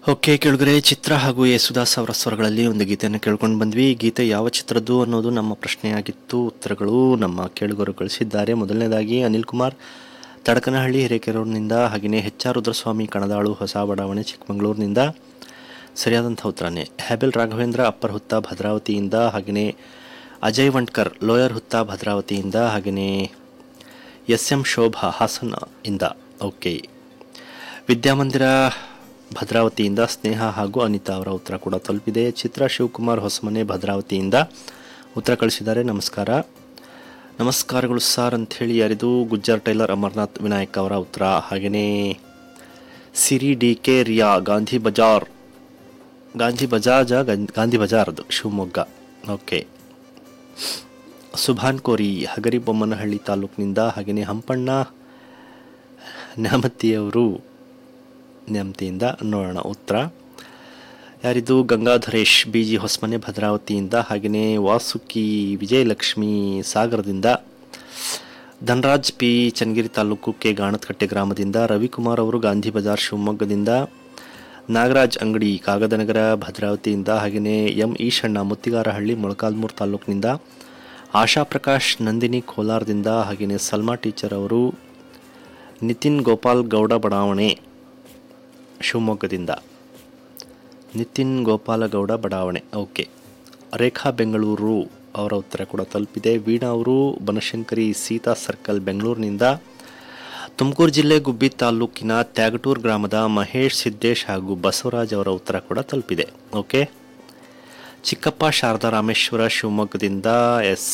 okay ಕೆಳಗರೆ ಚಿತ್ರ ಹಾಗೂ ಯೇಸುದಾಸ್ ಅವರ ಸ್ವರಗಳಲ್ಲಿ ಒಂದು ಗೀತೆಯನ್ನು ಕೇಳ್ಕೊಂಡು ಬಂದ್ವಿ ಈ ಗೀತೆ ಯಾವ ಚಿತ್ರದ್ದು ಅನ್ನೋದು ನಮ್ಮ ಪ್ರಶ್ನೆಯಾಗಿತ್ತು ಉತ್ತರಗಳು ನಮ್ಮ ಕೇಳುಗರು ಕಳಿಸಿದ್ದಾರೆ ಮೊದಲನೇದಾಗಿ ಅನಿಲ್ ಕುಮಾರ್ ತಡಕನಹಳ್ಳಿ ಹಿರೇಕೆರೂರಿನಿಂದ ಹಾಗೆಯೇ ಎಚ್ ಆರ್ ರುದ್ರಸ್ವಾಮಿ ಕಣದಾಳು ಹೊಸ ಬಡಾವಣೆ ಚಿಕ್ಕಮಗಳೂರಿನಿಂದ ಸರಿಯಾದಂಥ ಉತ್ತರನೇ ಹ್ಯಾಬೆಲ್ ರಾಘವೇಂದ್ರ ಅಪ್ಪರ್ ಹುತ್ತ ಭದ್ರಾವತಿಯಿಂದ ಹಾಗೆಯೇ ಅಜಯ್ ವಂಟ್ಕರ್ ಲೋಯರ್ ಹುತ್ತ ಭದ್ರಾವತಿಯಿಂದ ಹಾಗೆಯೇ ಎಸ್ ಎಂ ಶೋಭಾ ಹಾಸನ ಇಂದ ಓಕೆ ವಿದ್ಯಾಮಂದಿರ ಭದ್ರಾವತಿಯಿಂದ ಸ್ನೇಹ ಹಾಗೂ ಅನಿತಾ ಅವರ ಉತ್ತರ ಕೂಡ ತಲುಪಿದೆ ಚಿತ್ರ ಶಿವಕುಮಾರ್ ಹೊಸಮನೆ ಭದ್ರಾವತಿಯಿಂದ ಉತ್ತರ ಕಳಿಸಿದ್ದಾರೆ ನಮಸ್ಕಾರ ನಮಸ್ಕಾರಗಳು ಸರ್ ಅಂಥೇಳಿ ಯಾರಿದು ಗುಜ್ಜರ್ ಟೈಲರ್ ಅಮರ್ನಾಥ್ ವಿನಾಯಕ್ ಅವರ ಉತ್ತರ ಹಾಗೆಯೇ ಸಿರಿ ಡಿ ಕೆ ರಿಯಾ ಗಾಂಧಿ ಬಜಾರ್ ಗಾಂಧಿ ಬಜಾಜ ಗಾಂಧಿ- ಗಾಂಧಿ ಬಜಾರ್ದು ಶಿವಮೊಗ್ಗ ಓಕೆ ಸುಭಾನ್ ಕೋರಿ ಹಗರಿ ಬೊಮ್ಮನಹಳ್ಳಿ ತಾಲೂಕಿನಿಂದ ಹಾಗೆಯೇ ಹಂಪಣ್ಣ ನ್ಯಾಮತಿಯವರು ನ್ಯಾಮತಿಯಿಂದ ನೋಡೋಣ ಉತ್ತರ ಯಾರಿದು ಗಂಗಾಧರೇಶ್ ಬಿ ಜಿ ಹೊಸಮನೆ ಭದ್ರಾವತಿಯಿಂದ ಹಾಗೆಯೇ ವಾಸುಕಿ ವಿಜಯಲಕ್ಷ್ಮಿ ಸಾಗರದಿಂದ ಧನರಾಜ್ ಪಿ ಚನ್ನಗಿರಿ ತಾಲೂಕು ಕೆ ಗಾಣತ್ಕಟ್ಟೆ ಗ್ರಾಮದಿಂದ ರವಿಕುಮಾರ್ ಅವರು ಗಾಂಧಿ ಬಜಾರ್ ಶಿವಮೊಗ್ಗದಿಂದ ನಾಗರಾಜ್ ಅಂಗಡಿ ಕಾಗದನಗರ ಭದ್ರಾವತಿಯಿಂದ ಹಾಗೆಯೇ ಎಂ ಈಶಣ್ಣ ಮುತ್ತಿಗಾರಹಳ್ಳಿ ಮೊಳಕಾಲ್ಮೂರು ತಾಲೂಕಿನಿಂದ ಆಶಾ ಪ್ರಕಾಶ್ ನಂದಿನಿ ಕೋಲಾರದಿಂದ ಹಾಗೆಯೇ ಸಲ್ಮಾ ಟೀಚರ್ ಅವರು ನಿತಿನ್ ಗೋಪಾಲ್ ಗೌಡ ಬಡಾವಣೆ ಶಿವಮೊಗ್ಗದಿಂದ ನಿತಿನ್ ಗೋಪಾಲಗೌಡ ಬಡಾವಣೆ ಓಕೆ ರೇಖಾ ಬೆಂಗಳೂರು ಅವರ ಉತ್ತರ ಕೂಡ ತಲುಪಿದೆ ವೀಣಾ ಅವರು ಬನಶಂಕರಿ ಸೀತಾ ಸರ್ಕಲ್ ಬೆಂಗಳೂರಿನಿಂದ ತುಮಕೂರು ಜಿಲ್ಲೆ ಗುಬ್ಬಿ ತಾಲೂಕಿನ ತ್ಯಾಗಟೂರು ಗ್ರಾಮದ ಮಹೇಶ್ ಸಿದ್ದೇಶ್ ಹಾಗೂ ಬಸವರಾಜ್ ಅವರ ಉತ್ತರ ಕೂಡ ತಲುಪಿದೆ ಓಕೆ ಚಿಕ್ಕಪ್ಪ ಶಾರದಾ ರಾಮೇಶ್ವರ ಶಿವಮೊಗ್ಗದಿಂದ ಎಸ್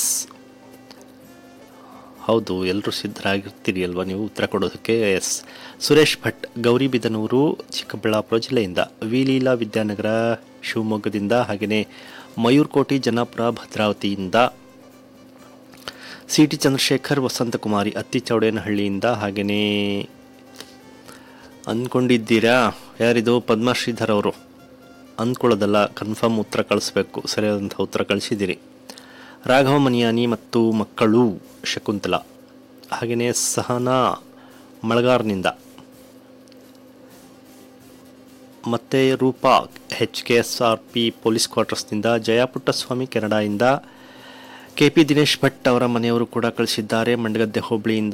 ಹೌದು ಎಲ್ಲರೂ ಸಿದ್ಧರಾಗಿರ್ತೀರಿ ಅಲ್ವಾ ನೀವು ಉತ್ತರ ಕೊಡೋದಕ್ಕೆ ಎಸ್ ಸುರೇಶ್ ಭಟ್ ಗೌರಿಬಿದನೂರು ಚಿಕ್ಕಬಳ್ಳಾಪುರ ಜಿಲ್ಲೆಯಿಂದ ವಿಲೀಲಾ ವಿದ್ಯಾನಗರ ಶಿವಮೊಗ್ಗದಿಂದ ಹಾಗೆಯೇ ಮಯೂರ್ಕೋಟಿ ಜನಾಪುರ ಭದ್ರಾವತಿಯಿಂದ ಸಿ ಟಿ ಚಂದ್ರಶೇಖರ್ ವಸಂತಕುಮಾರಿ ಅತ್ತಿ ಚೌಡೇನಹಳ್ಳಿಯಿಂದ ಹಾಗೆಯೇ ಅಂದ್ಕೊಂಡಿದ್ದೀರಾ ಯಾರಿದು ಪದ್ಮಶ್ರೀಧರ್ ಅವರು ಅಂದ್ಕೊಳ್ಳೋದಲ್ಲ ಕನ್ಫರ್ಮ್ ಉತ್ತರ ಕಳಿಸ್ಬೇಕು ಸರಿಯಾದಂಥ ಉತ್ತರ ಕಳಿಸಿದ್ದೀರಿ ರಾಘವ ಮನಿಯಾನಿ ಮತ್ತು ಮಕ್ಕಳು ಶಕುಂತಲಾ ಹಾಗೆಯೇ ಸಹನಾ ಮಳಗಾರ್ನಿಂದ ಮತ್ತು Roopa H K S R P police ಕ್ವಾರ್ಟರ್ಸ್ನಿಂದ ಜಯಪುಟ್ಟಸ್ವಾಮಿ ಕೆನಡಾಯಿಂದ ಕೆ ಪಿ ದಿನೇಶ್ ಭಟ್ ಅವರ ಮನೆಯವರು ಕೂಡ ಕಳಿಸಿದ್ದಾರೆ ಮಂಡಗದ್ದೆ ಹೋಬಳಿಯಿಂದ